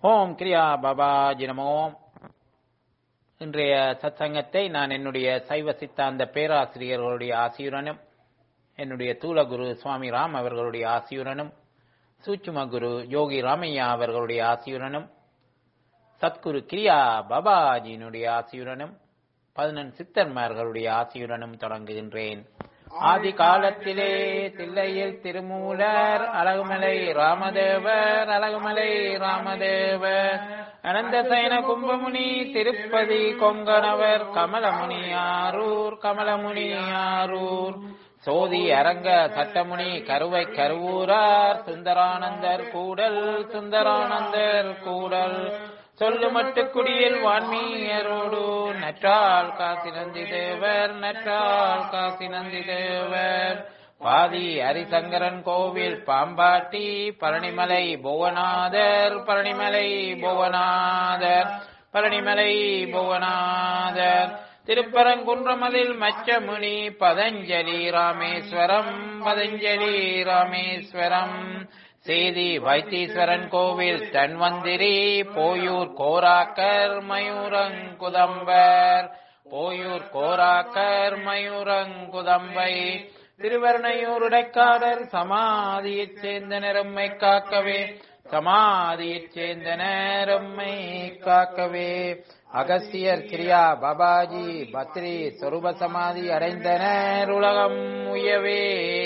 ஓம் கிரியா பாபாஜி நமோ இன்றைய சத்சங்கத்தை நான் என்னுடைய சைவ சித்தாந்த பேராசிரியர்களுடைய ஆசியுடனும் என்னுடைய தூலகுரு சுவாமி ராம் அவர்களுடைய ஆசியுடனும் சூட்சும குரு யோகி ராமையா அவர்களுடைய ஆசியுடனும் சத்குரு கிரியா பாபாஜியினுடைய ஆசியுடனும் பதினெண் சித்தர்மார்களுடைய ஆசியுடனும் தொடங்குகின்றேன் ஆதி காலத்திலே தில்லையில் திருமூலர் அழகுமலை ராமதேவர் அழகுமலை ராமதேவர் அனந்த சயன கும்பமுனி திருப்பதி கொங்கணவர் கமலமுனி ஆரூர் கமலமுனி ஆரூர் சோதி அரங்க சட்டமுனி கருவை கருவூரார் சுந்தரானந்தர் கூடல் சுந்தரானந்தர் கூடல் சொல்லு மட்டு குடியில் வான்மீயரோடு நற்றால் காசி நந்தி தேவர் நற்றால் காசி நந்தி தேவர் பாதி ஹரிசங்கரன் கோவில் பாம்பாட்டி பழனிமலை புவனாதர் பழனிமலை புவனாதர் பழனிமலை புவனாதர் திருப்பரங்குன்றமதில் மச்சமுனி பதஞ்சலி ராமேஸ்வரம் பதஞ்சலி ராமேஸ்வரம் சேதி வைத்தீஸ்வரன் கோவில் தன்வந்திரி போயூர் கோராக்கர் மயூரங்குதம்பர் போயூர் கோராக்கர் மயூரங்குதம்பை திருவர்ணையூர் உடைக்காரர் சமாதியைச் சேர்ந்த நிறம்மை காக்கவே சமாதியைச் சேர்ந்த நேரம்மை காக்கவே அகஸ்தியர் கிரியா பாபாஜி பத்ரி சொரூப சமாதி அடைந்தனர் உலகம் உயவே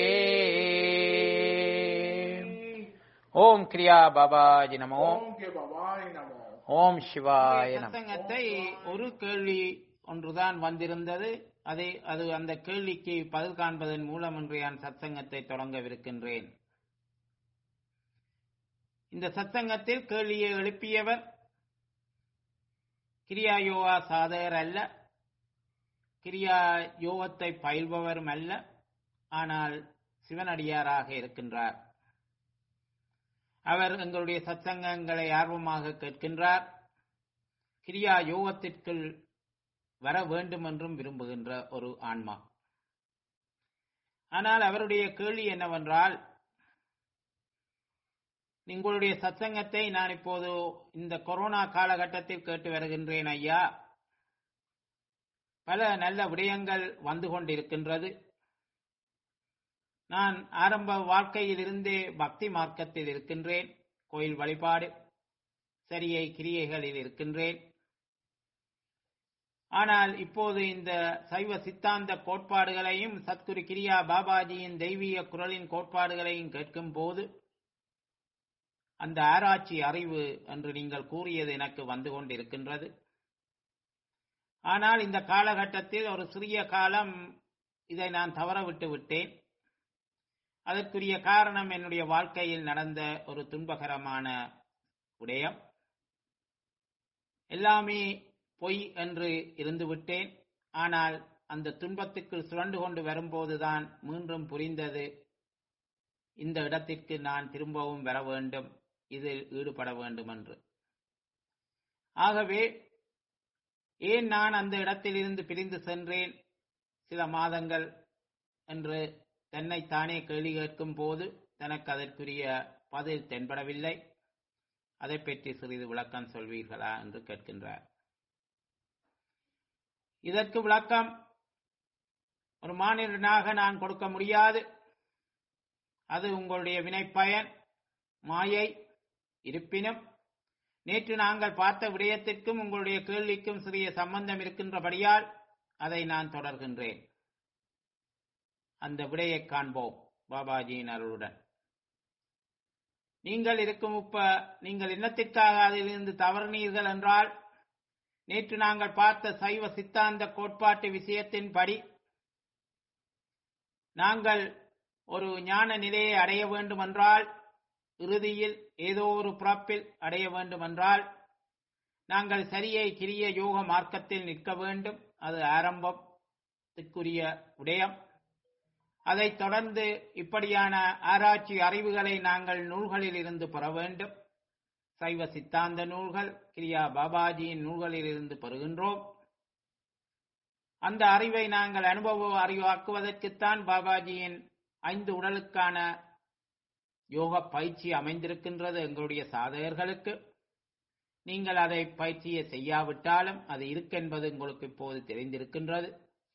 ஓம் கிரியா பாபாஜி நமோ ஓம் கே பவாய் நமோ ஓம் சிவாய நமோ சத்சங்கத்தை ஒரு கேள்வி ஒன்றுதான் வந்திருந்தது அதை அது அந்த கேள்விக்கு பதில் காண்பதன் மூலம் இன்று நான் சத்சங்கத்தை தொடங்கவிருக்கின்றேன் இந்த சத்சங்கத்தில் கேள்வியை எழுப்பியவர் கிரியா யோகா சாதகர் அல்ல கிரியா யோகத்தை பயில்பவரும் அல்ல ஆனால் சிவனடியாராக இருக்கின்றார் அவர் எங்களுடைய சத்சங்கங்களை ஆர்வமாக கேட்கின்றார் கிரியா யோகத்திற்குள் வர வேண்டும் என்றும் விரும்புகின்ற ஒரு ஆன்மா ஆனால் அவருடைய கேள்வி என்னவென்றால் உங்களுடைய சத்சங்கத்தை நான் இப்போது இந்த கொரோனா காலகட்டத்தில் கேட்டு வருகின்றேன் ஐயா பல நல்ல விடயங்கள் வந்து கொண்டிருக்கின்றது நான் ஆரம்ப வாழ்க்கையில் இருந்தே பக்தி மார்க்கத்தில் இருக்கின்றேன் கோயில் வழிபாடு சரியை கிரியைகளில் இருக்கின்றேன் ஆனால் இப்போது இந்த சைவ சித்தாந்த கோட்பாடுகளையும் சத்குரு கிரியா பாபாஜியின் தெய்வீக குரலின் கோட்பாடுகளையும் கேட்கும் போது அந்த ஆராய்ச்சி அறிவு என்று நீங்கள் கூறியது எனக்கு வந்து கொண்டிருக்கின்றது ஆனால் இந்த காலகட்டத்தில் ஒரு சிறிய காலம் இதை நான் தவற விட்டு விட்டேன் அதற்குரிய காரணம் என்னுடைய வாழ்க்கையில் நடந்த ஒரு துன்பகரமான விடயம் எல்லாமே பொய் என்று இருந்து விட்டேன் ஆனால் அந்த துன்பத்துக்குள் சுரண்டு கொண்டு வரும்போதுதான் மீண்டும் புரிந்தது இந்த இடத்திற்கு நான் திரும்பவும் வர வேண்டும் இதில் ஈடுபட வேண்டும் என்று ஆகவே ஏன் நான் அந்த இடத்திலிருந்து பிரிந்து சென்றேன் சில மாதங்கள் என்று தன்னைத்தானே கேள்வி கேட்கும் போது தனக்கு அதற்குரிய பதில் தென்படவில்லை அதை பற்றி சிறிது விளக்கம் சொல்வீர்களா என்று கேட்கின்றார் இதற்கு விளக்கம் ஒரு மாநிலனாக நான் கொடுக்க முடியாது அது உங்களுடைய வினைப்பயன் மாயை இருப்பினும் நேற்று நாங்கள் பார்த்த விடயத்திற்கும் உங்களுடைய கேள்விக்கும் சிறிய சம்பந்தம் இருக்கின்றபடியால் அதை நான் தொடர்கின்றேன் அந்த விடையை காண்போம் பாபாஜியின் அருளுடன் நீங்கள் இருக்கும் இப்ப நீங்கள் இன்னத்திற்காக அதிலிருந்து தவறினீர்கள் என்றால் நேற்று நாங்கள் பார்த்த சைவ சித்தாந்த கோட்பாட்டு விஷயத்தின்படி நாங்கள் ஒரு ஞான நிலையை அடைய வேண்டுமென்றால் இறுதியில் ஏதோ ஒரு பிறப்பில் அடைய வேண்டுமென்றால் நாங்கள் சரியை கிரிய யோக மார்க்கத்தில் நிற்க வேண்டும் அது ஆரம்பத்துக்குரிய விடயம் அதைத் தொடர்ந்து இப்படியான ஆராய்ச்சி அறிவுகளை நாங்கள் நூல்களில் இருந்து பெற வேண்டும் சைவ சித்தாந்த நூல்கள் கிரியா பாபாஜியின் நூல்களில் இருந்து பெறுகின்றோம் அந்த அறிவை நாங்கள் அனுபவ அறிவாக்குவதற்குத்தான் பாபாஜியின் ஐந்து உடலுக்கான யோக பயிற்சி அமைந்திருக்கின்றது எங்களுடைய சாதகர்களுக்கு நீங்கள் அதை பயிற்சியை செய்யாவிட்டாலும் அது இருக்கென்பது உங்களுக்கு இப்போது தெரிந்திருக்கின்றது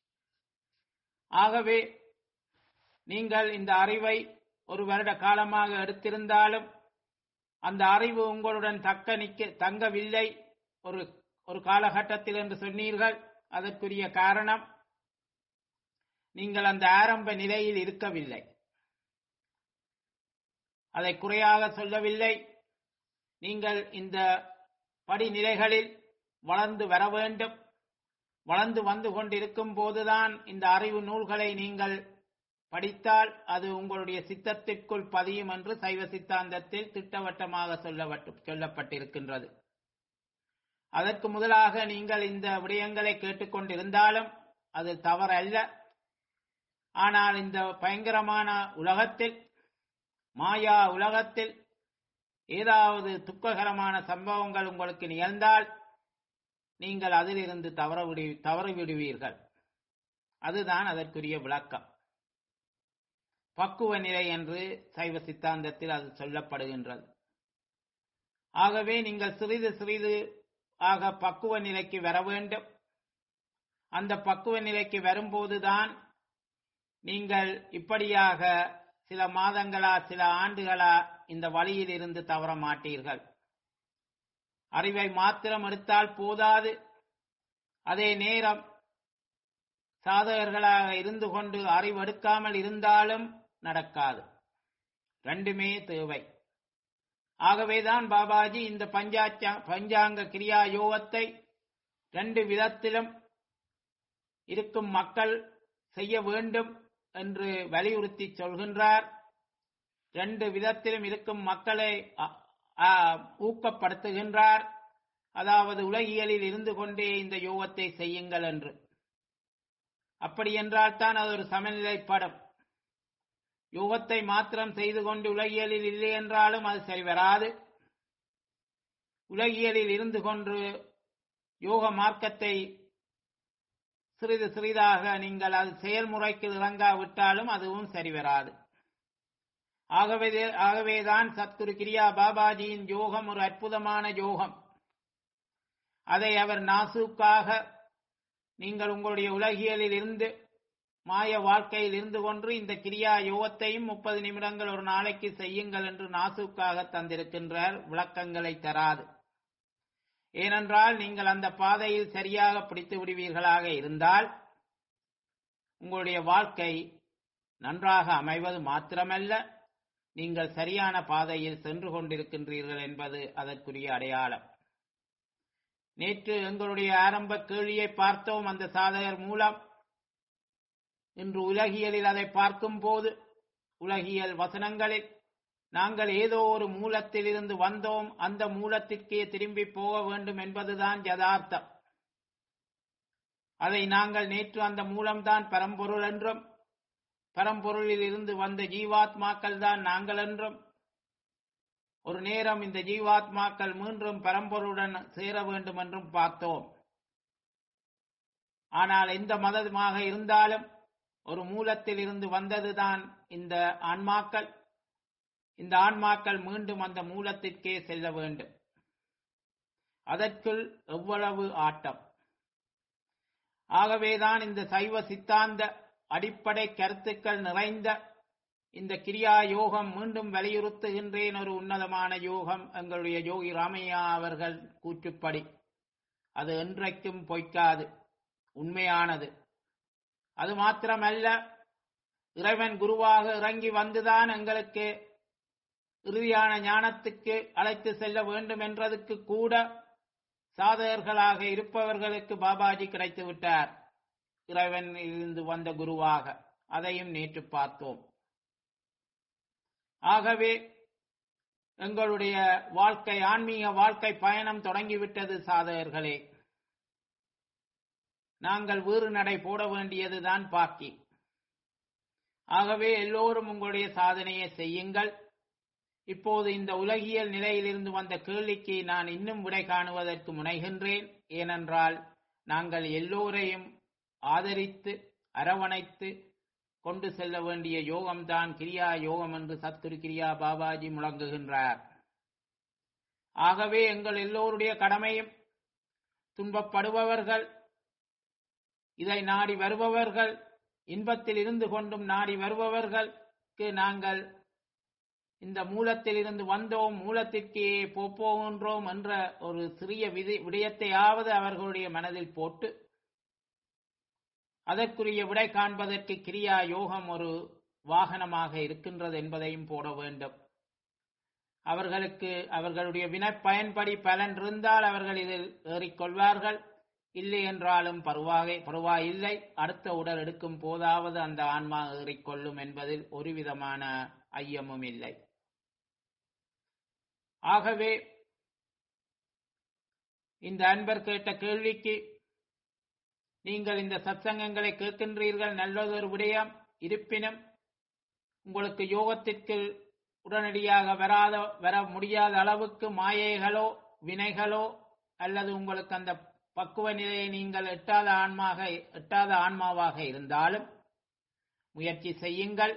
ஆகவே நீங்கள் இந்த அறிவை ஒரு வருட காலமாக எடுத்திருந்தாலும் அந்த அறிவு உங்களுடன் தக்க நிக்க தங்கவில்லை ஒரு ஒரு காலகட்டத்தில் என்று சொன்னீர்கள் அதற்குரிய காரணம் நீங்கள் அந்த ஆரம்ப நிலையில் இருக்கவில்லை அதை குறையாக சொல்லவில்லை நீங்கள் இந்த படிநிலைகளில் வளர்ந்து வர வேண்டும் வளர்ந்து வந்து கொண்டிருக்கும் போதுதான் இந்த அறிவு நூல்களை நீங்கள் படித்தால் அது உங்களுடைய சித்தத்திற்குள் பதியும் என்று சைவ சித்தாந்தத்தில் திட்டவட்டமாக சொல்லப்பட்டு சொல்லப்பட்டிருக்கின்றது அதற்கு முதலாக நீங்கள் இந்த விடயங்களை கேட்டுக்கொண்டிருந்தாலும் அது தவறல்ல ஆனால் இந்த பயங்கரமான உலகத்தில் மாயா உலகத்தில் ஏதாவது துக்ககரமான சம்பவங்கள் உங்களுக்கு நிகழ்ந்தால் நீங்கள் அதிலிருந்து தவற விடு தவறு விடுவீர்கள் அதுதான் அதற்குரிய விளக்கம் பக்குவ நிலை என்று சைவ சித்தாந்தத்தில் அது சொல்லப்படுகின்றது ஆகவே நீங்கள் சிறிது சிறிது ஆக பக்குவ நிலைக்கு வர வேண்டும் அந்த பக்குவ நிலைக்கு வரும்போதுதான் நீங்கள் இப்படியாக சில மாதங்களா சில ஆண்டுகளா இந்த வழியில் இருந்து தவற மாட்டீர்கள் அறிவை மாத்திரம் எடுத்தால் போதாது அதே நேரம் சாதகர்களாக இருந்து கொண்டு அறிவெடுக்காமல் இருந்தாலும் நடக்காது ரெண்டுமே தேவை ஆகவேதான் பாபாஜி இந்த பஞ்சாச்ச பஞ்சாங்க கிரியா யோகத்தை ரெண்டு விதத்திலும் இருக்கும் மக்கள் செய்ய வேண்டும் என்று வலியுறுத்தி சொல்கின்றார் ரெண்டு விதத்திலும் இருக்கும் மக்களை ஊக்கப்படுத்துகின்றார் அதாவது உலகியலில் இருந்து கொண்டே இந்த யோகத்தை செய்யுங்கள் என்று அப்படி என்றால் தான் அது ஒரு சமநிலைப்படும் யோகத்தை மாத்திரம் செய்து கொண்டு உலகியலில் இல்லை என்றாலும் அது சரி வராது உலகியலில் இருந்து கொண்டு யோக மார்க்கத்தை சிறிது சிறிதாக நீங்கள் அது செயல்முறைக்கு இறங்காவிட்டாலும் அதுவும் சரி வராது ஆகவே ஆகவேதான் சத்குரு கிரியா பாபாஜியின் யோகம் ஒரு அற்புதமான யோகம் அதை அவர் நாசுக்காக நீங்கள் உங்களுடைய உலகியலில் இருந்து மாய வாழ்க்கையில் இருந்து கொண்டு இந்த கிரியா யோகத்தையும் முப்பது நிமிடங்கள் ஒரு நாளைக்கு செய்யுங்கள் என்று நாசுக்காக தந்திருக்கின்றார் விளக்கங்களை தராது ஏனென்றால் நீங்கள் அந்த பாதையில் சரியாக பிடித்து விடுவீர்களாக இருந்தால் உங்களுடைய வாழ்க்கை நன்றாக அமைவது மாத்திரமல்ல நீங்கள் சரியான பாதையில் சென்று கொண்டிருக்கின்றீர்கள் என்பது அதற்குரிய அடையாளம் நேற்று எங்களுடைய ஆரம்ப கேள்வியை பார்த்தோம் அந்த சாதகர் மூலம் இன்று உலகியலில் அதை பார்க்கும் போது உலகியல் வசனங்களில் நாங்கள் ஏதோ ஒரு மூலத்தில் இருந்து வந்தோம் அந்த மூலத்திற்கே திரும்பி போக வேண்டும் என்பதுதான் யதார்த்தம் அதை நாங்கள் நேற்று அந்த மூலம்தான் பரம்பொருள் என்றும் பரம்பொருளில் இருந்து வந்த ஜீவாத்மாக்கள் தான் நாங்கள் என்றும் ஒரு நேரம் இந்த ஜீவாத்மாக்கள் மீண்டும் பரம்பொருளுடன் சேர வேண்டும் என்றும் பார்த்தோம் ஆனால் எந்த மதமாக இருந்தாலும் ஒரு மூலத்தில் இருந்து வந்ததுதான் இந்த ஆன்மாக்கள் இந்த ஆன்மாக்கள் மீண்டும் அந்த மூலத்திற்கே செல்ல வேண்டும் அதற்குள் எவ்வளவு ஆட்டம் ஆகவேதான் இந்த சைவ சித்தாந்த அடிப்படை கருத்துக்கள் நிறைந்த இந்த கிரியா யோகம் மீண்டும் வலியுறுத்துகின்றேன் ஒரு உன்னதமான யோகம் எங்களுடைய யோகி ராமையா அவர்கள் கூற்றுப்படி அது என்றைக்கும் பொய்க்காது உண்மையானது அது மாத்திரமல்ல இறைவன் குருவாக இறங்கி வந்துதான் எங்களுக்கு இறுதியான ஞானத்துக்கு அழைத்து செல்ல வேண்டும் என்றதுக்கு கூட சாதகர்களாக இருப்பவர்களுக்கு பாபாஜி கிடைத்து விட்டார் இறைவன் இருந்து வந்த குருவாக அதையும் நேற்று பார்த்தோம் ஆகவே எங்களுடைய வாழ்க்கை ஆன்மீக வாழ்க்கை பயணம் தொடங்கிவிட்டது சாதகர்களே நாங்கள் வீறு நடை போட வேண்டியதுதான் பாக்கி ஆகவே எல்லோரும் உங்களுடைய சாதனையை செய்யுங்கள் இப்போது இந்த உலகியல் நிலையிலிருந்து வந்த கேள்விக்கு நான் இன்னும் விடை காணுவதற்கு முனைகின்றேன் ஏனென்றால் நாங்கள் எல்லோரையும் ஆதரித்து அரவணைத்து கொண்டு செல்ல வேண்டிய யோகம்தான் கிரியா யோகம் என்று சத்குரு கிரியா பாபாஜி முழங்குகின்றார் ஆகவே எங்கள் எல்லோருடைய கடமையும் துன்பப்படுபவர்கள் இதை நாடி வருபவர்கள் இன்பத்தில் இருந்து கொண்டும் நாடி வருபவர்களுக்கு நாங்கள் இந்த மூலத்தில் இருந்து வந்தோம் மூலத்திற்கே போகின்றோம் என்ற ஒரு சிறிய விதி விடயத்தையாவது அவர்களுடைய மனதில் போட்டு அதற்குரிய விடை காண்பதற்கு கிரியா யோகம் ஒரு வாகனமாக இருக்கின்றது என்பதையும் போட வேண்டும் அவர்களுக்கு அவர்களுடைய வினை பயன்படி பலன் இருந்தால் அவர்கள் இதில் ஏறிக்கொள்வார்கள் இல்லை என்றாலும் பருவாகை பருவாயில்லை அடுத்த உடல் எடுக்கும் போதாவது அந்த ஆன்மா ஏறிக்கொள்ளும் என்பதில் ஒரு விதமான ஐயமும் இல்லை ஆகவே இந்த அன்பர் கேட்ட கேள்விக்கு நீங்கள் இந்த சத்சங்கங்களை கேட்கின்றீர்கள் நல்லதொரு விடயம் இருப்பினும் உங்களுக்கு யோகத்திற்கு உடனடியாக வராத வர முடியாத அளவுக்கு மாயைகளோ வினைகளோ அல்லது உங்களுக்கு அந்த பக்குவ நிலையை நீங்கள் எட்டாத ஆன்மாக எட்டாத ஆன்மாவாக இருந்தாலும் முயற்சி செய்யுங்கள்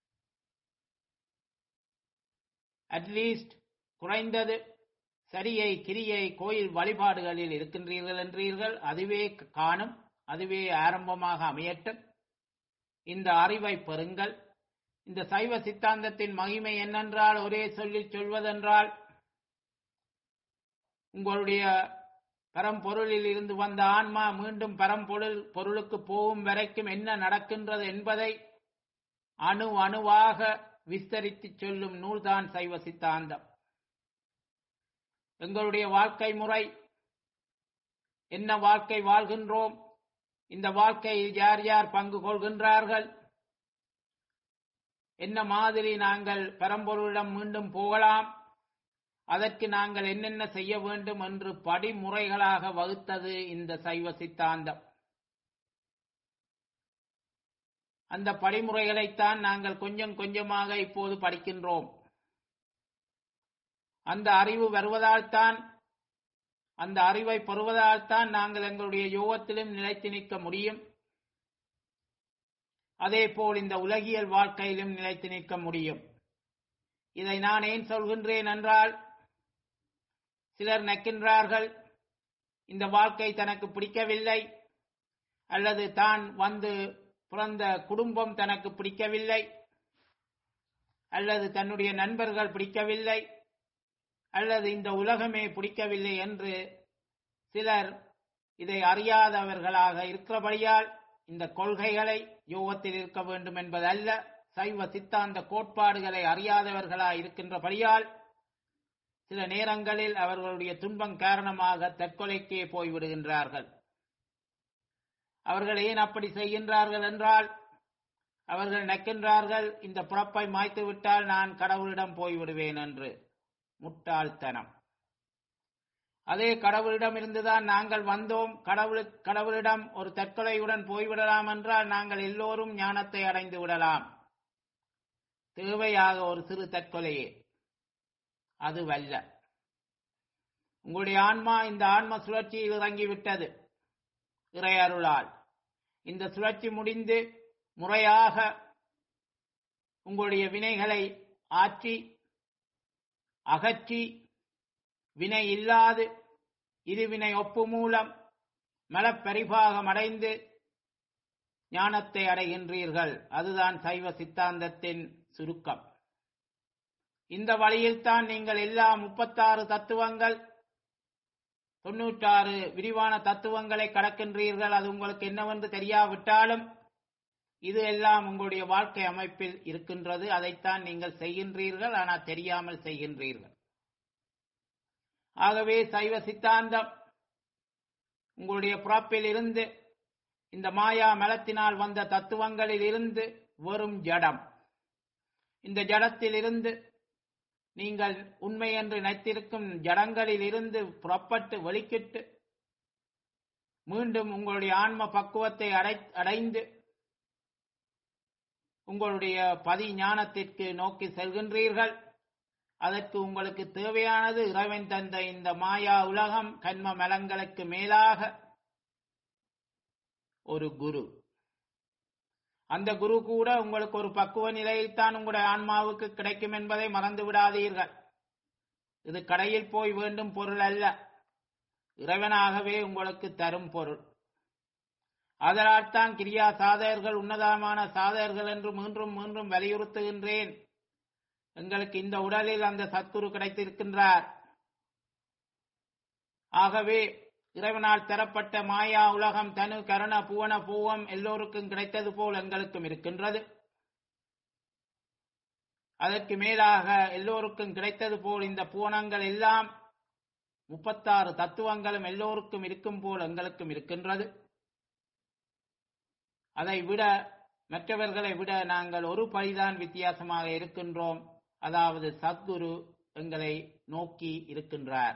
அட்லீஸ்ட் குறைந்தது சரியை கிரியை கோயில் வழிபாடுகளில் இருக்கின்றீர்கள் என்றீர்கள் அதுவே காணும் அதுவே ஆரம்பமாக அமையட்டும் இந்த அறிவை பெறுங்கள் இந்த சைவ சித்தாந்தத்தின் மகிமை என்னென்றால் ஒரே சொல்லி சொல்வதென்றால் உங்களுடைய பரம்பொருளில் இருந்து வந்த ஆன்மா மீண்டும் பரம்பொருள் பொருளுக்கு போகும் வரைக்கும் என்ன நடக்கின்றது என்பதை அணு அணுவாக விஸ்தரித்து சொல்லும் நூல்தான் சைவ சித்தாந்தம் எங்களுடைய வாழ்க்கை முறை என்ன வாழ்க்கை வாழ்கின்றோம் இந்த வாழ்க்கையில் யார் யார் பங்கு கொள்கின்றார்கள் என்ன மாதிரி நாங்கள் பரம்பொருளிடம் மீண்டும் போகலாம் அதற்கு நாங்கள் என்னென்ன செய்ய வேண்டும் என்று படிமுறைகளாக வகுத்தது இந்த சைவ சித்தாந்தம் அந்த படிமுறைகளைத்தான் நாங்கள் கொஞ்சம் கொஞ்சமாக இப்போது படிக்கின்றோம் அந்த அறிவு வருவதால் தான் அந்த அறிவை பெறுவதால் தான் நாங்கள் எங்களுடைய யோகத்திலும் நிலைத்து நிற்க முடியும் அதே போல் இந்த உலகியல் வாழ்க்கையிலும் நிலைத்து நிற்க முடியும் இதை நான் ஏன் சொல்கின்றேன் என்றால் சிலர் நக்கின்றார்கள் இந்த வாழ்க்கை தனக்கு பிடிக்கவில்லை அல்லது தான் வந்து பிறந்த குடும்பம் தனக்கு பிடிக்கவில்லை அல்லது தன்னுடைய நண்பர்கள் பிடிக்கவில்லை அல்லது இந்த உலகமே பிடிக்கவில்லை என்று சிலர் இதை அறியாதவர்களாக இருக்கிறபடியால் இந்த கொள்கைகளை யோகத்தில் இருக்க வேண்டும் என்பதல்ல சைவ சித்தாந்த கோட்பாடுகளை அறியாதவர்களாய் இருக்கின்றபடியால் சில நேரங்களில் அவர்களுடைய துன்பம் காரணமாக தற்கொலைக்கே போய்விடுகின்றார்கள் அவர்கள் ஏன் அப்படி செய்கின்றார்கள் என்றால் அவர்கள் நக்கின்றார்கள் இந்த பிறப்பை மாய்த்து விட்டால் நான் கடவுளிடம் போய்விடுவேன் என்று முட்டாள்தனம் அதே கடவுளிடம் இருந்துதான் நாங்கள் வந்தோம் கடவுளு கடவுளிடம் ஒரு தற்கொலையுடன் போய்விடலாம் என்றால் நாங்கள் எல்லோரும் ஞானத்தை அடைந்து விடலாம் தேவையாக ஒரு சிறு தற்கொலையே அதுவல்ல உங்களுடைய ஆன்மா இந்த ஆன்ம சுழற்சியில் இறங்கிவிட்டது இறையருளால் இந்த சுழற்சி முடிந்து முறையாக உங்களுடைய வினைகளை ஆற்றி அகற்றி வினை இல்லாது இருவினை ஒப்பு மூலம் மலப்பரிபாகம் அடைந்து ஞானத்தை அடைகின்றீர்கள் அதுதான் சைவ சித்தாந்தத்தின் சுருக்கம் இந்த வழியில்தான் நீங்கள் எல்லா முப்பத்தாறு தத்துவங்கள் தொன்னூற்றாறு விரிவான தத்துவங்களை கடக்கின்றீர்கள் அது உங்களுக்கு என்னவென்று தெரியாவிட்டாலும் இது எல்லாம் உங்களுடைய வாழ்க்கை அமைப்பில் இருக்கின்றது அதைத்தான் நீங்கள் செய்கின்றீர்கள் ஆனால் தெரியாமல் செய்கின்றீர்கள் ஆகவே சைவ சித்தாந்தம் உங்களுடைய பிறப்பில் இருந்து இந்த மாயா மலத்தினால் வந்த தத்துவங்களில் இருந்து வெறும் ஜடம் இந்த ஜடத்தில் இருந்து நீங்கள் உண்மை என்று நினைத்திருக்கும் ஜடங்களில் இருந்து புறப்பட்டு வெளிக்கிட்டு மீண்டும் உங்களுடைய ஆன்ம பக்குவத்தை அடை அடைந்து உங்களுடைய பதி ஞானத்திற்கு நோக்கி செல்கின்றீர்கள் அதற்கு உங்களுக்கு தேவையானது இறைவன் தந்த இந்த மாயா உலகம் கண்ம மலங்களுக்கு மேலாக ஒரு குரு அந்த குரு கூட உங்களுக்கு ஒரு பக்குவ நிலையில்தான் உங்களுடைய ஆன்மாவுக்கு கிடைக்கும் என்பதை மறந்து விடாதீர்கள் இது கடையில் போய் வேண்டும் பொருள் அல்ல இறைவனாகவே உங்களுக்கு தரும் பொருள் அதனால் தான் கிரியா சாதகர்கள் உன்னதமான சாதகர்கள் என்று மீண்டும் மீண்டும் வலியுறுத்துகின்றேன் எங்களுக்கு இந்த உடலில் அந்த சத்குரு கிடைத்திருக்கின்றார் ஆகவே இறைவனால் தரப்பட்ட மாயா உலகம் தனு கரண புவன பூவம் எல்லோருக்கும் கிடைத்தது போல் எங்களுக்கும் இருக்கின்றது அதற்கு மேலாக எல்லோருக்கும் கிடைத்தது போல் இந்த பூவனங்கள் எல்லாம் முப்பத்தாறு தத்துவங்களும் எல்லோருக்கும் இருக்கும் போல் எங்களுக்கும் இருக்கின்றது அதை விட மற்றவர்களை விட நாங்கள் ஒரு படிதான் வித்தியாசமாக இருக்கின்றோம் அதாவது சத்குரு எங்களை நோக்கி இருக்கின்றார்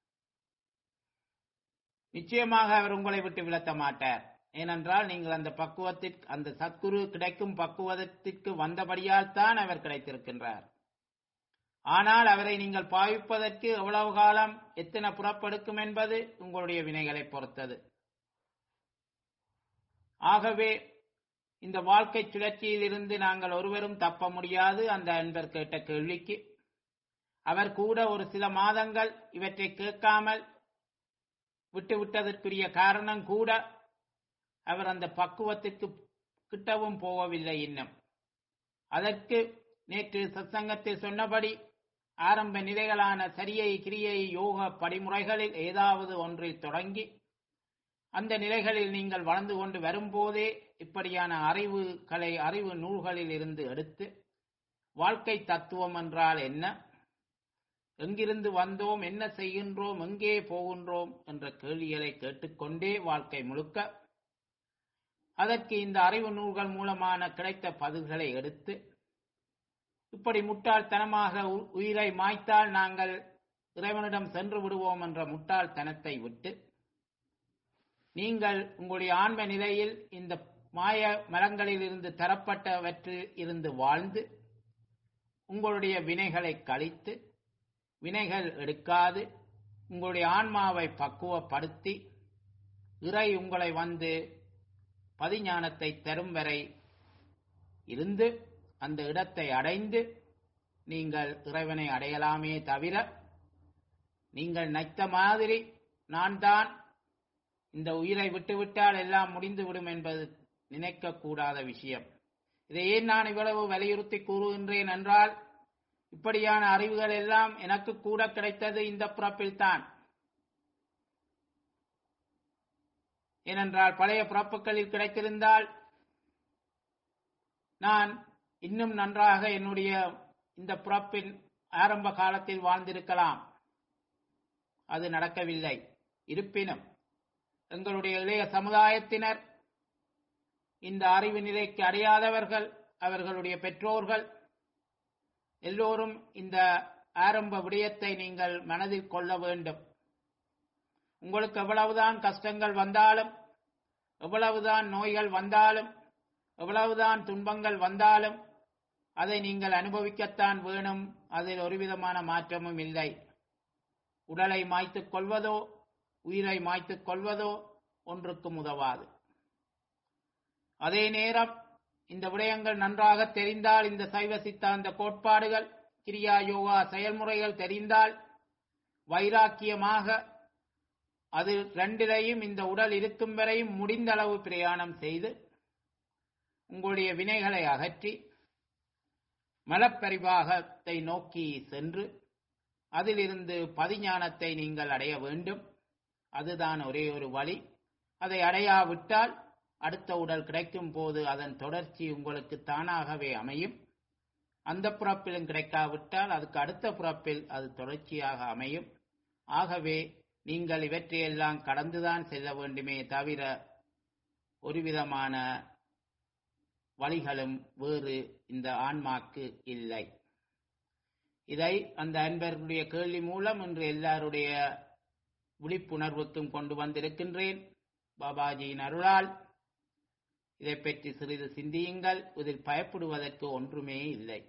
நிச்சயமாக அவர் உங்களை விட்டு விலத்த மாட்டார் ஏனென்றால் நீங்கள் அந்த பக்குவத்திற்கு அந்த சத்குரு கிடைக்கும் பக்குவத்திற்கு வந்தபடியால் தான் அவர் கிடைத்திருக்கின்றார் ஆனால் அவரை நீங்கள் பாவிப்பதற்கு எவ்வளவு காலம் எத்தனை புறப்படுக்கும் என்பது உங்களுடைய வினைகளை பொறுத்தது ஆகவே இந்த வாழ்க்கை சுழற்சியில் இருந்து நாங்கள் ஒருவரும் தப்ப முடியாது அந்த அன்பர் கேட்ட கேள்விக்கு அவர் கூட ஒரு சில மாதங்கள் இவற்றை கேட்காமல் விட்டுவிட்டதற்குரிய காரணம் கூட அவர் அந்த பக்குவத்திற்கு கிட்டவும் போகவில்லை இன்னும் அதற்கு நேற்று சத்சங்கத்தில் சொன்னபடி ஆரம்ப நிலைகளான சரியை கிரியை யோக படிமுறைகளில் ஏதாவது ஒன்றில் தொடங்கி அந்த நிலைகளில் நீங்கள் வளர்ந்து கொண்டு வரும்போதே இப்படியான அறிவுகளை அறிவு நூல்களில் இருந்து எடுத்து வாழ்க்கை தத்துவம் என்றால் என்ன எங்கிருந்து வந்தோம் என்ன செய்கின்றோம் எங்கே போகின்றோம் என்ற கேள்விகளை கேட்டுக்கொண்டே வாழ்க்கை முழுக்க அதற்கு இந்த அறிவு நூல்கள் மூலமான கிடைத்த பதில்களை எடுத்து இப்படி முட்டாள்தனமாக உ- உயிரை மாய்த்தால் நாங்கள் இறைவனிடம் சென்று விடுவோம் என்ற முட்டாள்தனத்தை விட்டு நீங்கள் உங்களுடைய ஆன்ம நிலையில் இந்த மாய மரங்களில் இருந்து தரப்பட்டவற்றில் இருந்து வாழ்ந்து உங்களுடைய வினைகளை கழித்து வினைகள் எடுக்காது உங்களுடைய ஆன்மாவை பக்குவப்படுத்தி இறை உங்களை வந்து பதிஞானத்தை தரும் வரை இருந்து அந்த இடத்தை அடைந்து நீங்கள் இறைவனை அடையலாமே தவிர நீங்கள் நைத்த மாதிரி நான் தான் இந்த உயிரை விட்டுவிட்டால் எல்லாம் முடிந்துவிடும் என்பது நினைக்கக்கூடாத விஷயம் இதை ஏன் நான் இவ்வளவு வலியுறுத்தி கூறுகின்றேன் என்றால் இப்படியான அறிவுகள் எல்லாம் எனக்கு கூட கிடைத்தது இந்த பிறப்பில்தான் ஏனென்றால் பழைய பிறப்புகளில் கிடைத்திருந்தால் நான் இன்னும் நன்றாக என்னுடைய இந்த பிறப்பின் ஆரம்ப காலத்தில் வாழ்ந்திருக்கலாம் அது நடக்கவில்லை இருப்பினும் எங்களுடைய இளைய சமுதாயத்தினர் இந்த அறிவு நிலைக்கு அடையாதவர்கள் அவர்களுடைய பெற்றோர்கள் எல்லோரும் இந்த ஆரம்ப விடயத்தை நீங்கள் மனதில் கொள்ள வேண்டும் உங்களுக்கு எவ்வளவுதான் கஷ்டங்கள் வந்தாலும் எவ்வளவுதான் நோய்கள் வந்தாலும் எவ்வளவுதான் துன்பங்கள் வந்தாலும் அதை நீங்கள் அனுபவிக்கத்தான் வேணும் அதில் ஒரு விதமான மாற்றமும் இல்லை உடலை மாய்த்துக் கொள்வதோ உயிரை மாய்த்துக் கொள்வதோ ஒன்றுக்கும் உதவாது அதே நேரம் இந்த விடயங்கள் நன்றாக தெரிந்தால் இந்த சைவ சித்தாந்த கோட்பாடுகள் கிரியா யோகா செயல்முறைகள் தெரிந்தால் வைராக்கியமாக அது ரெண்டிலையும் இந்த உடல் இருக்கும் வரையும் முடிந்த அளவு பிரயாணம் செய்து உங்களுடைய வினைகளை அகற்றி மலப்பரிவாகத்தை நோக்கி சென்று அதிலிருந்து பதிஞானத்தை நீங்கள் அடைய வேண்டும் அதுதான் ஒரே ஒரு வழி அதை அடையாவிட்டால் அடுத்த உடல் கிடைக்கும் போது அதன் தொடர்ச்சி உங்களுக்கு தானாகவே அமையும் அந்த பிறப்பிலும் கிடைக்காவிட்டால் அதுக்கு அடுத்த பிறப்பில் அது தொடர்ச்சியாக அமையும் ஆகவே நீங்கள் இவற்றையெல்லாம் கடந்துதான் செல்ல வேண்டுமே தவிர ஒரு விதமான வழிகளும் வேறு இந்த ஆன்மாக்கு இல்லை இதை அந்த அன்பர்களுடைய கேள்வி மூலம் இன்று எல்லாருடைய விழிப்புணர்வுக்கும் கொண்டு வந்திருக்கின்றேன் பாபாஜியின் அருளால் இதை பற்றி சிறிது சிந்தியுங்கள் இதில் பயப்படுவதற்கு ஒன்றுமே இல்லை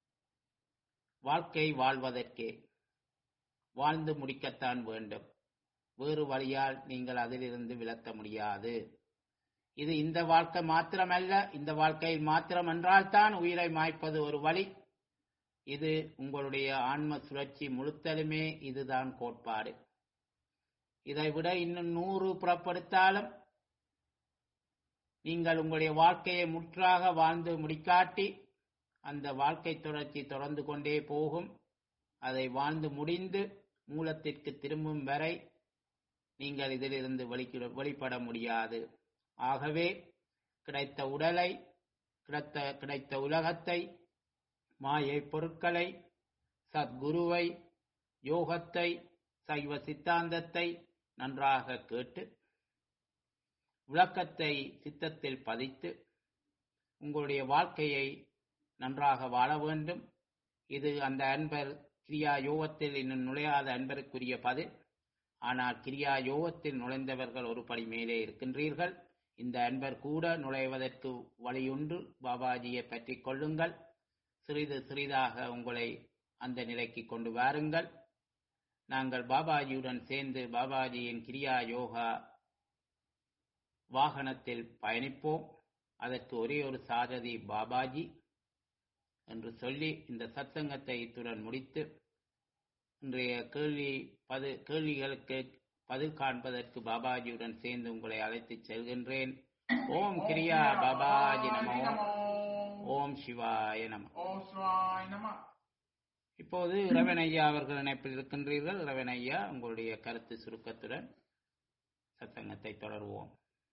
வாழ்க்கை வாழ்வதற்கே வாழ்ந்து முடிக்கத்தான் வேண்டும் வேறு வழியால் நீங்கள் அதிலிருந்து விலத்த முடியாது இது இந்த வாழ்க்கை மாத்திரமல்ல இந்த வாழ்க்கையில் மாத்திரம் என்றால்தான் உயிரை மாய்ப்பது ஒரு வழி இது உங்களுடைய ஆன்ம சுழற்சி முழுத்தலுமே இதுதான் கோட்பாடு இதை விட இன்னும் நூறு புறப்படுத்தாலும் நீங்கள் உங்களுடைய வாழ்க்கையை முற்றாக வாழ்ந்து முடிக்காட்டி அந்த வாழ்க்கை தொடர்ச்சி தொடர்ந்து கொண்டே போகும் அதை வாழ்ந்து முடிந்து மூலத்திற்கு திரும்பும் வரை நீங்கள் இதிலிருந்து வெளிக்கிட வெளிப்பட முடியாது ஆகவே கிடைத்த உடலை கிடைத்த கிடைத்த உலகத்தை மாயை பொருட்களை சத்குருவை யோகத்தை சைவ சித்தாந்தத்தை நன்றாக கேட்டு விளக்கத்தை சித்தத்தில் பதித்து உங்களுடைய வாழ்க்கையை நன்றாக வாழ வேண்டும் இது அந்த அன்பர் கிரியா யோகத்தில் இன்னும் நுழையாத அன்பருக்குரிய பதில் ஆனால் கிரியா யோகத்தில் நுழைந்தவர்கள் ஒரு படி மேலே இருக்கின்றீர்கள் இந்த அன்பர் கூட நுழைவதற்கு வழியுண்டு பாபாஜியை பற்றி கொள்ளுங்கள் சிறிது சிறிதாக உங்களை அந்த நிலைக்கு கொண்டு வாருங்கள் நாங்கள் பாபாஜியுடன் சேர்ந்து பாபாஜியின் கிரியா யோகா வாகனத்தில் பயணிப்போம் அதற்கு ஒரே ஒரு சாரதி பாபாஜி என்று சொல்லி இந்த சத்சங்கத்தை இத்துடன் முடித்து இன்றைய கேள்வி பது கேள்விகளுக்கு பதில் காண்பதற்கு பாபாஜியுடன் சேர்ந்து உங்களை அழைத்துச் செல்கின்றேன் ஓம் கிரியா பாபாஜி நமோ ஓம் சிவாய நம ஓம் சிவாய நம இப்போது ரவன் ஐயா அவர்கள் இணைப்பில் இருக்கின்றீர்கள் ரவன் ஐயா உங்களுடைய கருத்து சுருக்கத்துடன் சத்சங்கத்தை தொடருவோம்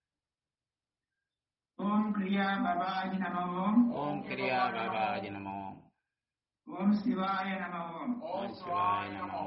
ஓம் கிரியா பவாஜி நம ஓம் ஓம் கிரியா பாபாஜி நமோ ஓம் சிவாய நம ஓம் ஓம் சிவாய நமோ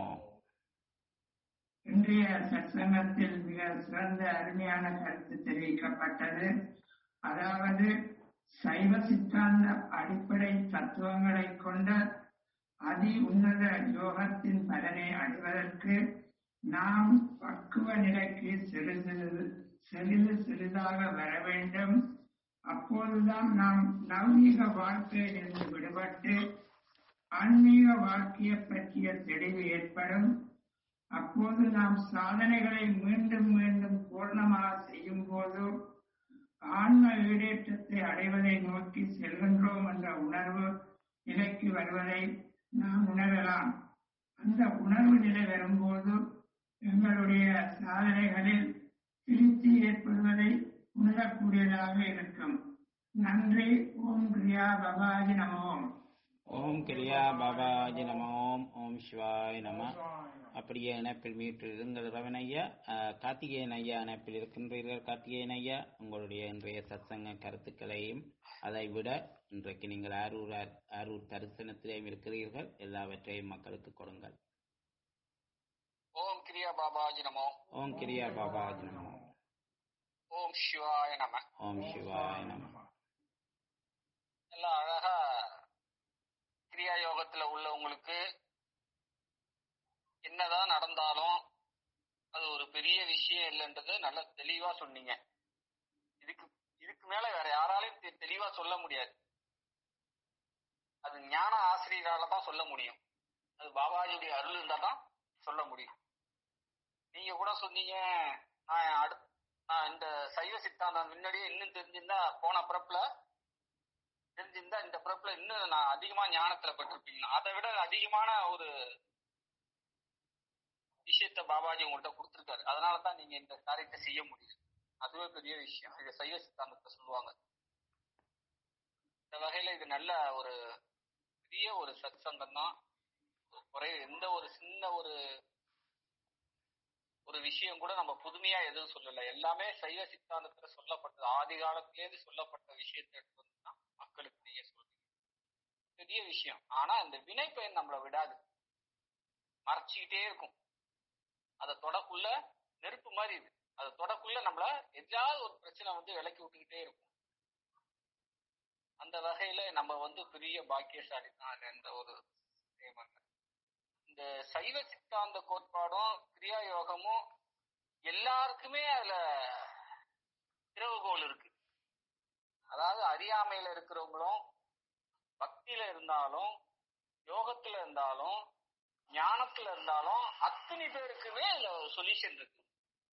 இன்றைய சத்சங்கத்தில் மிக சிறந்த அருமையான கருத்து தெரிவிக்கப்பட்டது அதாவது சைவ சித்தாந்த அடிப்படை தத்துவங்களை கொண்ட அதி உன்னத யோகத்தின் பலனை அடைவதற்கு நாம் பக்குவ நிலைக்கு சிறு சிறிது சிறிது சிறிதாக வர வேண்டும் அப்போதுதான் நாம் நவீக வாழ்க்கையிலிருந்து விடுபட்டு ஆன்மீக வாழ்க்கையை பற்றிய தெளிவு ஏற்படும் அப்போது நாம் சாதனைகளை மீண்டும் மீண்டும் பூர்ணமாக செய்யும் போது ஆன்ம ஈடேற்றத்தை அடைவதை நோக்கி செல்கின்றோம் என்ற உணர்வு நிலைக்கு வருவதை நாம் உணரலாம் அந்த உணர்வு நிலை வரும்போது எங்களுடைய சாதனைகளில் திருப்தி ஏற்படுவதை உணரக்கூடியதாக இருக்கும் நன்றி ஓம் பிரியா பவாஜி நமோம் ஓம் கிரியா பாபாஜி நமோ ஓம் சிவாய நம அப்படியே இணைப்பில் மீட்டு இருங்கள் ரவன் ஐயா அஹ், கார்த்திகேயன் ஐயா இணைப்பில் இருக்கின்றீர்கள் கார்த்திகேயன் ஐயா உங்களுடைய இன்றைய சத்சங்க கருத்துக்களையும் அதை விட இன்றைக்கு நீங்கள் ஆரூர் ஆரூர் தரிசனத்திலேயும் இருக்கிறீர்கள் எல்லாவற்றையும் மக்களுக்கு கொடுங்கள் ஓம் கிரியா பாபாஜி நமோ ஓம் கிரியா பாபாஜி நமோ ஓம் சிவாய நம ஓம் சிவாய நம எல்லாம் அழகா கிரியா யோகத்துல உள்ளவங்களுக்கு என்னதான் நடந்தாலும் அது ஒரு பெரிய விஷயம் இல்லைன்றது நல்லா தெளிவா சொன்னீங்க இதுக்கு இதுக்கு மேல வேற யாராலையும் தெ- தெளிவா சொல்ல முடியாது அது ஞான ஆசிரியரால தான் சொல்ல முடியும் அது பாபாஜியுடைய அருள் இருந்தா தான் சொல்ல முடியும் நீங்க கூட சொன்னீங்க நான் அடுத்த நான் இந்த சைவ சித்தாந்தம் முன்னாடியே இன்னும் தெரிஞ்சிருந்தா போன பிறப்புல தெரிஞ்சிருந்தா இந்த பிறப்புல இன்னும் நான் அதிகமா ஞானத்துல பட்டிருப்பீங்க அதை விட அதிகமான ஒரு விஷயத்த பாபாஜி உங்கள்கிட்ட கொடுத்துருக்காரு அதனால தான் நீங்க இந்த காரியத்தை செய்ய முடியுது அதுவே பெரிய விஷயம் இது சைவ சித்தாந்தத்தை சொல்லுவாங்க இந்த வகையில இது நல்ல ஒரு பெரிய ஒரு சத் சங்கம் தான் ஒரே எந்த ஒரு சின்ன ஒரு ஒரு விஷயம் கூட நம்ம புதுமையா எதுவும் சொல்லல எல்லாமே சைவ சித்தாந்தத்துல சொல்லப்பட்டது ஆதி காலத்திலேருந்து சொல்லப்பட்ட விஷயத்தை எடுத்து வந்து தான் மக்களுக்கு நீங்க சொல்றீங்க பெரிய விஷயம் ஆனா இந்த வினை பயன் நம்மளை விடாது மறைச்சிக்கிட்டே இருக்கும் அதை தொடக்குள்ள நெருப்பு மாதிரி இது அதை தொடக்குள்ள நம்மள எதாவது ஒரு பிரச்சனை வந்து விலக்கி விட்டுக்கிட்டே இருக்கும் அந்த வகையில நம்ம வந்து பெரிய பாக்கியசாலி தான் அதுல எந்த ஒரு சந்தேகமும் இல்ல. இந்த சைவ சித்தாந்த கோட்பாடும் கிரியா யோகமும் எல்லாருக்குமே அதுல திறவுகோல் இருக்கு அதாவது அறியாமையில இருக்கிறவங்களும் பக்தியில இருந்தாலும் யோகத்துல இருந்தாலும் ஞானத்துல இருந்தாலும் அத்தனை பேருக்குமே அதுல ஒரு சொல்யூஷன் இருக்கு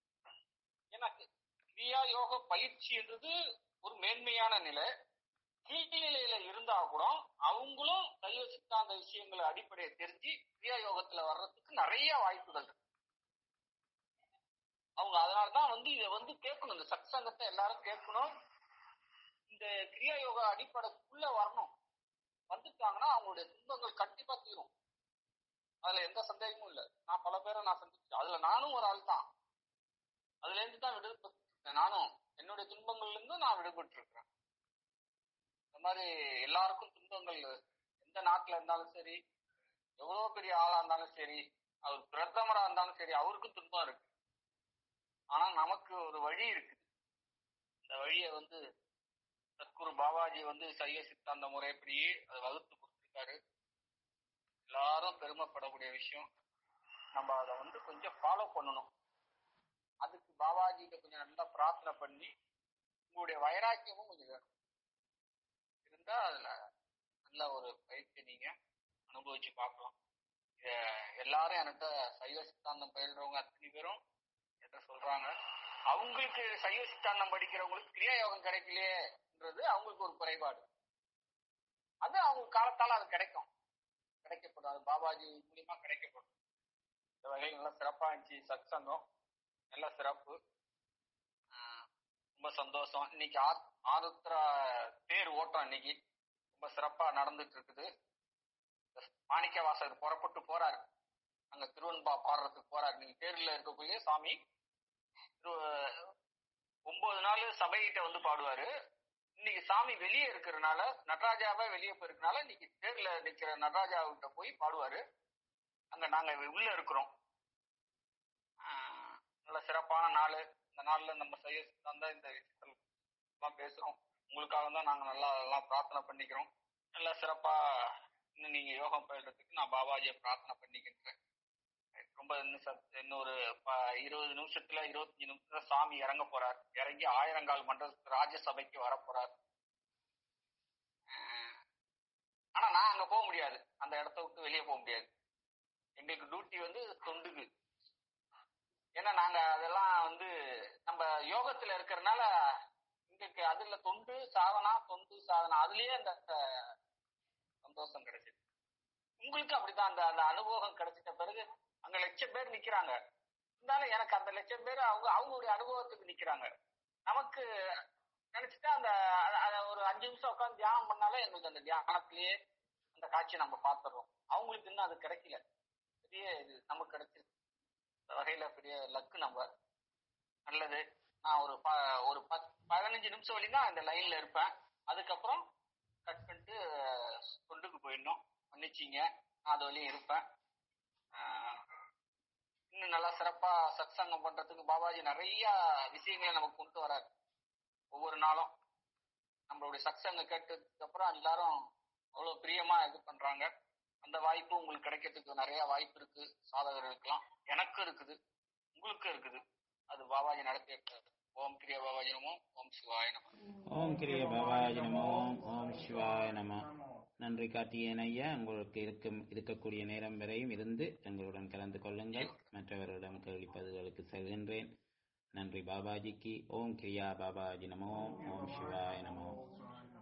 எனக்கு கிரியா யோக பயிற்சி என்றது ஒரு மேன்மையான நிலை கீழ்நிலையில இருந்தா கூட அவங்களும் சைவ சித்தாந்த விஷயங்களை அடிப்படையை தெரிஞ்சு கிரியா யோகத்துல வர்றதுக்கு நிறைய வாய்ப்புகள் இருக்கு அவங்க அதனாலதான் வந்து இதை வந்து கேட்கணும் இந்த சத்சங்கத்தை எல்லாரும் கேட்கணும் இந்த கிரியா யோகா அடிப்படைக்குள்ள வரணும் வந்துட்டாங்கன்னா அவங்களுடைய துன்பங்கள் கண்டிப்பா தீரும் அதுல எந்த சந்தேகமும் இல்ல நான் பல பேரை நான் சந்திச்சேன் அதுல நானும் ஒரு ஆள் தான் அதுல இருந்து தான் விடுபட்டு நானும் என்னுடைய துன்பங்கள்ல இருந்தும் நான் விடுபட்டு இருக்கிறேன் இந்த மாதிரி எல்லாருக்கும் துன்பங்கள் எந்த நாட்டுல இருந்தாலும் சரி எவ்வளவு பெரிய ஆளா இருந்தாலும் சரி அவர் பிரதமரா இருந்தாலும் சரி அவருக்கும் துன்பம் இருக்கு ஆனா நமக்கு ஒரு வழி இருக்கு இந்த வழியை வந்து சத்குரு பாபாஜி வந்து சைவ சித்தாந்த முறைப்படி அதை வகுத்து கொடுத்திருக்காரு எல்லாரும் பெருமைப்படக்கூடிய விஷயம் நம்ம அதை வந்து கொஞ்சம் ஃபாலோ பண்ணணும் அதுக்கு பாபாஜிக்கு கொஞ்சம் நல்லா பிரார்த்தனை பண்ணி உங்களுடைய வைராக்கியமும் கொஞ்சம் வேணும் இருந்தா அதுல நல்ல ஒரு பயிற்சி நீங்க அனுபவிச்சு பார்க்கலாம் இத எல்லாரும் என்கிட்ட சைவ சித்தாந்தம் பயில்றவங்க அத்தனை பேரும் என்கிட்ட சொல்றாங்க அவங்களுக்கு சைவ சித்தாந்தம் படிக்கிறவங்களுக்கு கிரியா யோகம் கிடைக்கலையேன்றது அவங்களுக்கு ஒரு குறைபாடு அது அவங்க காலத்தால அது கிடைக்கும் கிடைக்கப்படும் அது பாபாஜி மூலியமா கிடைக்கப்படும் இந்த வகையில் நல்லா சிறப்பா இருந்துச்சு சத் சங்கம் நல்ல சிறப்பு ஆஹ் ரொம்ப சந்தோஷம் இன்னைக்கு ஆ- ஆருத்ரா தேர் ஓட்டம் இன்னைக்கு ரொம்ப சிறப்பா நடந்துட்டு இருக்குது மாணிக்க வாசகர் புறப்பட்டு போறாரு அங்க திருவன்பா பாடுறதுக்கு போறாரு நீங்க தேர்ல இருக்கக்கூடிய சாமி திரு- ஒன்பது நாள் சபைகிட்ட வந்து பாடுவாரு இன்னைக்கு சாமி வெளியே இருக்கிறதுனால நடராஜாவே வெளியே போயிருக்கனால இன்னைக்கு தேர்ல நிக்கிற நடராஜாவிட்ட போய் பாடுவாரு அங்க நாங்க உள்ள இருக்கிறோம் ஆஹ் நல்ல சிறப்பான நாள் இந்த நாள்ல நம்ம செய்ய சித்தாந்த இந்த விஷயங்கள் எல்லாம் பேசுறோம் உங்களுக்காக தான் நாங்க நல்லா எல்லாம் பிரார்த்தனை பண்ணிக்கிறோம் நல்லா சிறப்பா இன்னும் நீங்க யோகம் பயில்றதுக்கு நான் பாபாஜியை பிரார்த்தனை பண்ணிக்கின்றேன் ரொம்ப இன்னும் சத்- இன்னொரு ப- இருபது நிமிஷத்துல இருபத்தஞ்சு நிமிஷத்துல சாமி இறங்க போறார் இறங்கி ஆயிரங்கால் மண்டலத்து ராஜ்யசபைக்கு வர போறார் ஆஹ் ஆனா நான் அங்க போக முடியாது அந்த இடத்த விட்டு வெளியே போக முடியாது எங்களுக்கு டியூட்டி வந்து தொண்டுக்கு ஏன்னா நாங்க அதெல்லாம் வந்து நம்ம யோகத்துல இருக்கிறதுனால இங்க அதுல தொண்டு சாதனா தொண்டு சாதனா அதுலயே அந்த அஹ், சந்தோஷம் கிடைச்சது உங்களுக்கு அப்படித்தான் அந்த அந்த அனுபவம் கிடைச்சிட்ட பிறகு அங்க லட்சம் பேர் நிக்கிறாங்க இருந்தாலும் எனக்கு அந்த லட்சம் பேர் அவங்க அவங்களுடைய அனுபவத்துக்கு நிக்கிறாங்க நமக்கு நினைச்சிட்டா அந்த அ- அ- ஒரு அஞ்சு நிமிஷம் உட்காந்து தியானம் பண்ணாலே எங்களுக்கு அந்த தியானத்திலேயே அந்த காட்சியை நம்ம பார்த்துடுறோம் அவங்களுக்கு இன்னும் அது கிடைக்கல பெரிய இது நமக்கு கிடைச்சிருக்கு இந்த வகையில பெரிய லக்கு நம்ம நல்லது நான் ஒரு ப ஒரு பத் பதினஞ்சு நிமிஷம் வரைக்கும் தான் இந்த லைன்ல இருப்பேன் அதுக்கப்புறம் கட் பண்ணிட்டு கொண்டுக்கு போயிடணும் மன்னிச்சிங்க நான் அது வழியும் இருப்பேன் ஆஹ் இன்னும் நல்லா சிறப்பா சத்சங்கம் பண்றதுக்கு பாபாஜி நிறைய விஷயங்களை நமக்கு கொண்டு வராரு ஒவ்வொரு நாளும் நம்மளுடைய சத்சங்கம் கேட்டதுக்கு அப்புறம் எல்லாரும் அவ்வளவு பிரியமா இது பண்றாங்க அந்த வாய்ப்பு உங்களுக்கு கிடைக்கிறதுக்கு நிறைய வாய்ப்பு இருக்கு சாதகர்களுக்கெல்லாம் எனக்கும் இருக்குது உங்களுக்கும் இருக்குது அது பாபாஜி நடத்தி இருக்காரு ஓம் கிரிய பாபாஜி நமோ ஓம் சிவாய நமோ ஓம் கிரிய பாபாஜி நமோ ஓம் சிவாய நம நன்றி கார்த்திகேயன் ஐயா உங்களுக்கு இருக்கும் இருக்கக்கூடிய நேரம் வரையும் இருந்து எங்களுடன் கலந்து கொள்ளுங்கள் மற்றவர்களிடம் கேள்வி பதில்களுக்கு செல்கின்றேன் நன்றி பாபாஜிக்கு ஓம் கிரியா பாபாஜி நமோ ஓம் சிவாய நமோ சிவாய நமோ